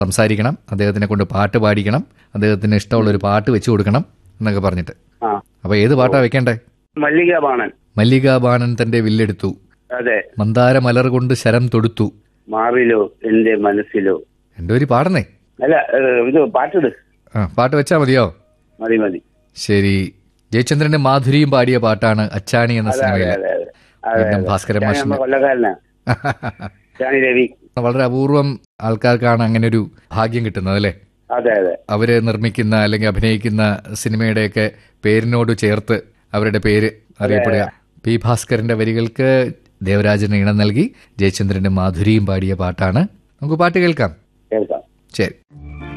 സംസാരിക്കണം അദ്ദേഹത്തിനെ കൊണ്ട് പാട്ട് പാടിക്കണം അദ്ദേഹത്തിന് ഇഷ്ടമുള്ള ഒരു പാട്ട് വെച്ചു കൊടുക്കണം എന്നൊക്കെ പറഞ്ഞിട്ട് ആ അപ്പൊ ഏത് പാട്ടാ വെക്കണ്ടേ മല്ലിക ബാണൻ മല്ലികാ ബാണൻ തന്റെ വില്ലെടുത്തു അതെ മന്ദാര മലർ കൊണ്ട് ശരം തൊടുത്തു മാറിലോ എന്റെ മനസ്സിലോ എന്റെ ഒരു പാടണേ അല്ല ഏഹ്, ഇത് പാട്ടിട് ആ പാട്ട് വെച്ചാ മതിയോ മതി മതി ശരി ജയചന്ദ്രന്റെ മാധുരിയും പാടിയ പാട്ടാണ് അച്ചാണി എന്ന അതെ സിനിമയിലെ അതെ അതെ അതെ വീണ്ടും ഭാസ്കരൻ ഞാൻ മാഷിന്റെ നമ്മുടെ കൊല്ലക്കാരനാ ഷാനി രവി വളരെ അപൂർവം ആൾക്കാർക്കാണ് അങ്ങനെ ഒരു ഭാഗ്യം കിട്ടുന്നത് അല്ലേ അതെ അതെ അവര് നിർമ്മിക്കുന്ന അല്ലെങ്കിൽ അഭിനയിക്കുന്ന സിനിമയുടെയൊക്കെ പേരിനോട് ചേർത്ത് അവരുടെ പേര് അറിയപ്പെടുക പി ഭാസ്കരന്റെ വരികൾക്ക് ദേവരാജന് ഇണം നൽകി ജയചന്ദ്രന്റെ മാധുരിയും പാടിയ പാട്ടാണ് നമുക്ക് പാട്ട് കേൾക്കാം കേൾക്കാം ശരി